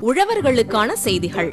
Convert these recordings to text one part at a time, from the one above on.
உழவர்களுக்கான செய்திகள்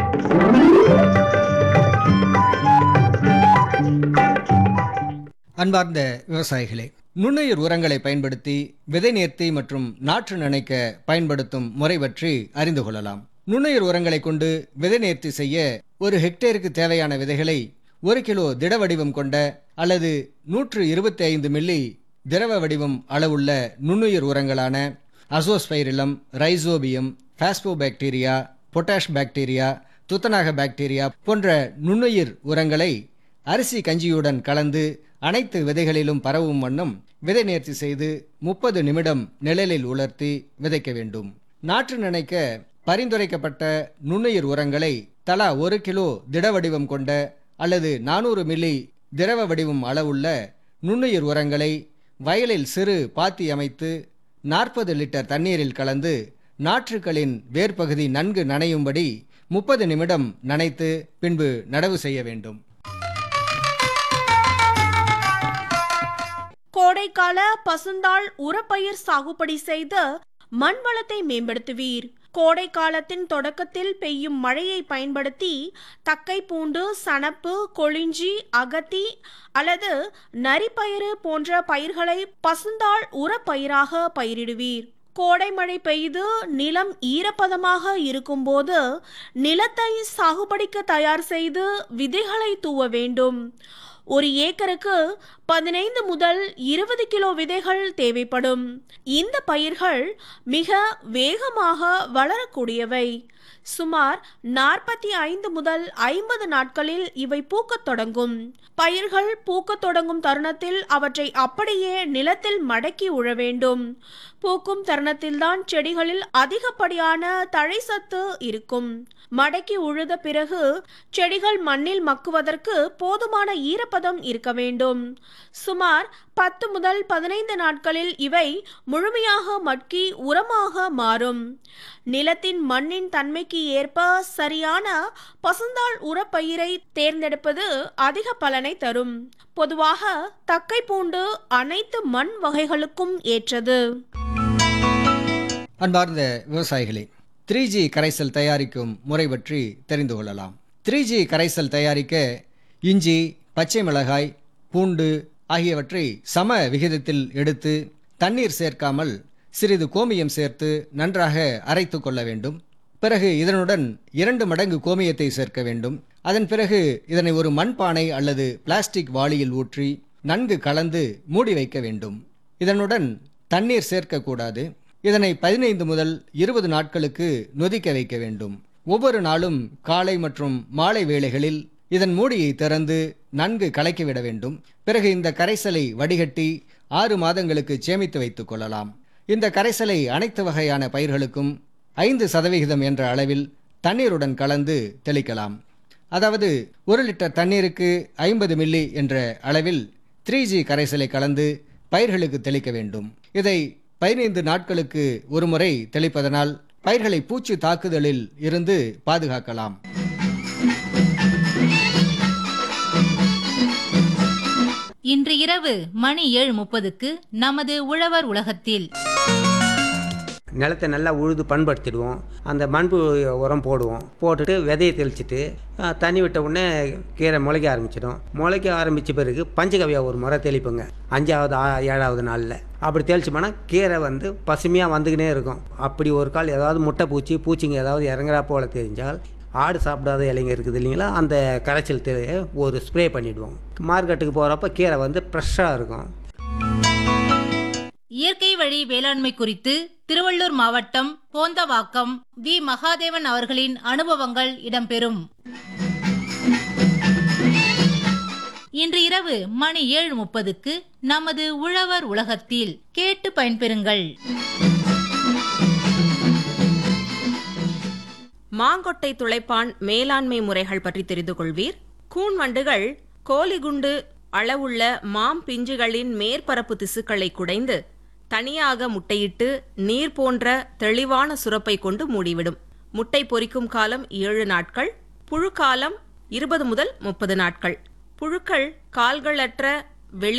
அன்பார்ந்த விவசாயிகளே நுண்ணுயிர் உரங்களை பயன்படுத்தி விதை நேர்த்தி மற்றும் நாற்று நனைக்க பயன்படுத்தும் முறை பற்றி அறிந்து கொள்ளலாம் நுண்ணுயிர் உரங்களை கொண்டு விதை நேர்த்தி செய்ய ஒரு ஹெக்டேருக்கு தேவையான விதைகளை ஒரு கிலோ திட வடிவம் கொண்ட அல்லது நூற்று இருபத்தி ஐந்து மில்லி திரவ வடிவம் அளவுள்ள நுண்ணுயிர் உரங்களான Azospirillum Rhizobium phosphobacteria potash bacteria துத்தநாக பாக்டீரியா போன்ற நுண்ணுயிர் உரங்களை அரிசி கஞ்சியுடன் கலந்து அனைத்து விதைகளிலும் பரவும் வண்ணம் விதை நேர்த்தி செய்து முப்பது நிமிடம் நிழலில் உலர்த்தி விதைக்க வேண்டும் நாற்று நனைக்க பரிந்துரைக்கப்பட்ட நுண்ணுயிர் உரங்களை தலா ஒரு கிலோ திட வடிவம் கொண்ட அல்லது நானூறு மில்லி திரவ வடிவம் அளவுள்ள நுண்ணுயிர் உரங்களை வயலில் சிறு பாத்தி அமைத்து நாற்பது லிட்டர் தண்ணீரில் கலந்து நாற்றுக்களின் வேர்ப்பகுதி நன்கு நனையும்படி முப்பது நிமிடம் நனைத்து பின்பு நடவு செய்ய வேண்டும் கோடைக்கால பசுந்தாள் உரப்பயிர் சாகுபடி செய்து மண் வளத்தை மேம்படுத்துவீர் கோடை காலத்தின் தொடக்கத்தில் பெய்யும் மழையை பயன்படுத்தி தக்கை பூண்டு சணப்பு கொளிஞ்சி அகத்தி அல்லது நரிப்பயிறு போன்ற பயிர்களை பசுந்தாள் உரப்பயிராக பயிரிடுவீர் கோடை மழை பெய்து நிலம் ஈரப்பதமாக இருக்கும்போது நிலத்தை சாகுபடிக்கு தயார் செய்து விதைகளை தூவ வேண்டும் ஒரு ஏக்கருக்கு பதினைந்து முதல் இருபது கிலோ விதைகள் தேவைப்படும் இந்த பயிர்கள் மிக வேகமாக வளரக்கூடியவை சுமார் நாற்பத்தி ஐந்து முதல் ஐம்பது நாட்களில் இவை பூக்கத் தொடங்கும் பயிர்கள் பூக்கத் தொடங்கும் தருணத்தில் அவற்றை அப்படியே நிலத்தில் மடக்கி உழ வேண்டும் பூக்கும் தருணத்தில்தான் செடிகளில் அதிகப்படியான தழை சத்து இருக்கும் மடக்கி உழுத பிறகு செடிகள் மண்ணில் மக்குவதற்கு போதுமான ஈரப்பதம் இருக்க வேண்டும் சுமார் பத்து முதல் பதினைந்து நாட்களில் இவை முழுமையாக மட்கி உரமாக மாறும் நிலத்தின் மண்ணின் தன்மைக்கு ஏற்ப சரியான பசுந்தாள் உரப்பயிரை தேர்ந்தெடுப்பது அதிக பலனை தரும் பொதுவாக தக்கை பூண்டு அனைத்து மண் வகைகளுக்கும் ஏற்றது அன்பார்ந்த விவசாயிகளே த்ரீ ஜி கரைசல் தயாரிக்கும் முறை பற்றி தெரிந்து கொள்ளலாம் த்ரீ ஜி கரைசல் தயாரிக்க இஞ்சி பச்சை மிளகாய் பூண்டு ஆகியவற்றை சம விகிதத்தில் எடுத்து தண்ணீர் சேர்க்காமல் சிறிது கோமியம் சேர்த்து நன்றாக அரைத்து கொள்ள வேண்டும் பிறகு இதனுடன் இரண்டு மடங்கு கோமியத்தை சேர்க்க வேண்டும் அதன் பிறகு இதனை ஒரு மண்பானை அல்லது பிளாஸ்டிக் வாளியில் ஊற்றி நன்கு கலந்து மூடி வைக்க வேண்டும் இதனுடன் தண்ணீர் சேர்க்கக்கூடாது இதனை பதினைந்து முதல் இருபது நாட்களுக்கு நொதிக்க வைக்க வேண்டும் ஒவ்வொரு நாளும் காலை மற்றும் மாலை வேளைகளில் இதன் மூடியை திறந்து நன்கு கலக்கிவிட வேண்டும் பிறகு இந்த கரைசலை வடிகட்டி ஆறு மாதங்களுக்கு சேமித்து வைத்துக் கொள்ளலாம் இந்த கரைசலை அனைத்து வகையான பயிர்களுக்கும் ஐந்து சதவிகிதம் என்ற அளவில் தண்ணீருடன் கலந்து தெளிக்கலாம் அதாவது ஒரு லிட்டர் தண்ணீருக்கு ஐம்பது மில்லி என்ற அளவில் த்ரீ ஜி கரைசலை கலந்து பயிர்களுக்கு தெளிக்க வேண்டும் இதை பதினைந்து நாட்களுக்கு ஒருமுறை தெளிப்பதனால் பயிர்களை பூச்சி தாக்குதலில் இருந்து பாதுகாக்கலாம் இன்று இரவு மணி ஏழு முப்பதுக்கு நமது உழவர் உலகத்தில் நிலத்தை நல்லா உழுது பண்படுத்திடுவோம் அந்த மண்பு உரம் போடுவோம் போட்டுட்டு விதையை தெளிச்சிட்டு அஹ், தண்ணி விட்ட உடனே கீரை முளைக்க ஆரம்பிச்சிடும் முளைக்க ஆரம்பித்த பிறகு பஞ்சகவியா ஒரு முறை தெளிப்போங்க அஞ்சாவது ஆ- ஏழாவது நாளில் அப்படி தெளிச்சோம்னா கீரை வந்து பசுமையாக வந்துக்கினே இருக்கும் அப்படி ஒரு கால் ஏதாவது முட்டை பூச்சி பூச்சிங்க ஏதாவது இறங்குறா போல தெரிஞ்சால் ஆடு சாப்பிடாத இலைங்க இருக்குது இல்லைங்களா அந்த கரைச்சல் தெ ஒரு ஸ்ப்ரே பண்ணிவிடுவோம் மார்க்கெட்டுக்கு போகிறப்ப கீரை வந்து ஃப்ரெஷ்ஷாக இருக்கும் இயற்கை வழி வேளாண்மை குறித்து திருவள்ளூர் மாவட்டம் போந்தவாக்கம் வி மகாதேவன் அவர்களின் அனுபவங்கள் இடம்பெறும் இன்று இரவு மணி ஏழு முப்பதுக்கு நமது உழவர் உலகத்தில் கேட்டு பயன்பெறுங்கள் மாங்கொட்டை துளைப்பான் மேலாண்மை முறைகள் பற்றி தெரிந்து கொள்வீர் கூன் வண்டுகள் கோலிகுண்டு அளவுள்ள மாம் பிஞ்சுகளின் மேற்பரப்பு திசுக்களை குடைந்து தனியாக முட்டையிட்டு நீர் போன்ற தெளிவான சுரப்பை கொண்டு மூடிவிடும் முட்டை பொரிக்கும் காலம் ஏழு நாட்கள் புழு காலம் இருபது முதல் முப்பது நாட்கள் புழுக்கள் கால்களற்ற வெளி